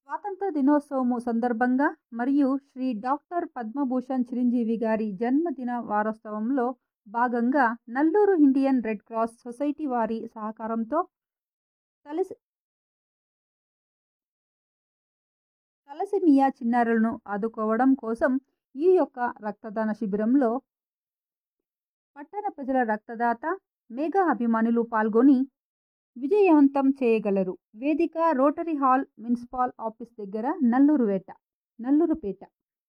స్వాతంత్ర దినోత్సవము సందర్భంగా మరియు శ్రీ డాక్టర్ పద్మభూషణ్ చిరంజీవి గారి జన్మదిన వారోత్సవంలో భాగంగా Nalluru Indian Red Cross Society వారి సహకారంతో తలసి తలసిమియా చిన్నారులను ఆదుకోవడం కోసం ఈ యొక్క రక్తదాన శిబిరంలో పట్టణ ప్రజల రక్తదాత మేఘా అభిమానులు పాల్గొని విజయవంతం చేయగలరు వేదిక రోటరీ హాల్ మున్సిపల్ ఆఫీస్ దగ్గర నల్లూరుపేట నల్లూరుపేట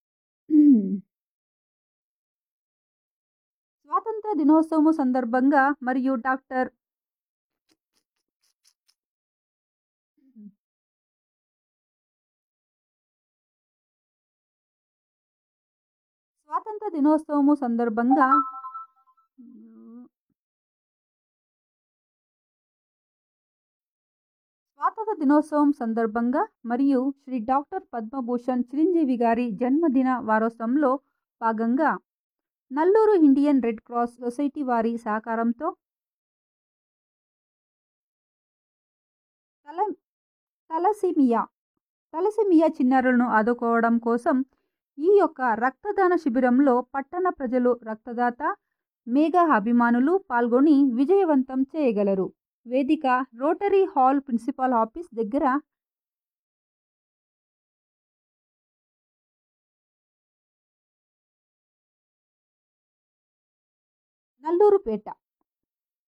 స్వాతంత్ర దినోత్సవం సందర్భంగా మరియు డాక్టర్ స్వాతంత్ర దినోత్సవము సందర్భంగా స్వాతంత్ర దినోత్సవం సందర్భంగా మరియు శ్రీ డాక్టర్ పద్మభూషణ్ చిరంజీవి గారి జన్మదిన వారోత్సవంలో భాగంగా Nalluru Indian Red Cross Society వారి సహకారంతో తల తలసిమియా తలసిమియా చిన్నారులను ఆదుకోవడం కోసం ఈ యొక్క రక్తదాన శిబిరంలో పట్టణ ప్రజలు రక్తదాత మేఘా అభిమానులు పాల్గొని విజయవంతం చేయగలరు వేదిక రోటరీ హాల్ ప్రిన్సిపల్ ఆఫీస్ దగ్గర నల్లూరుపేట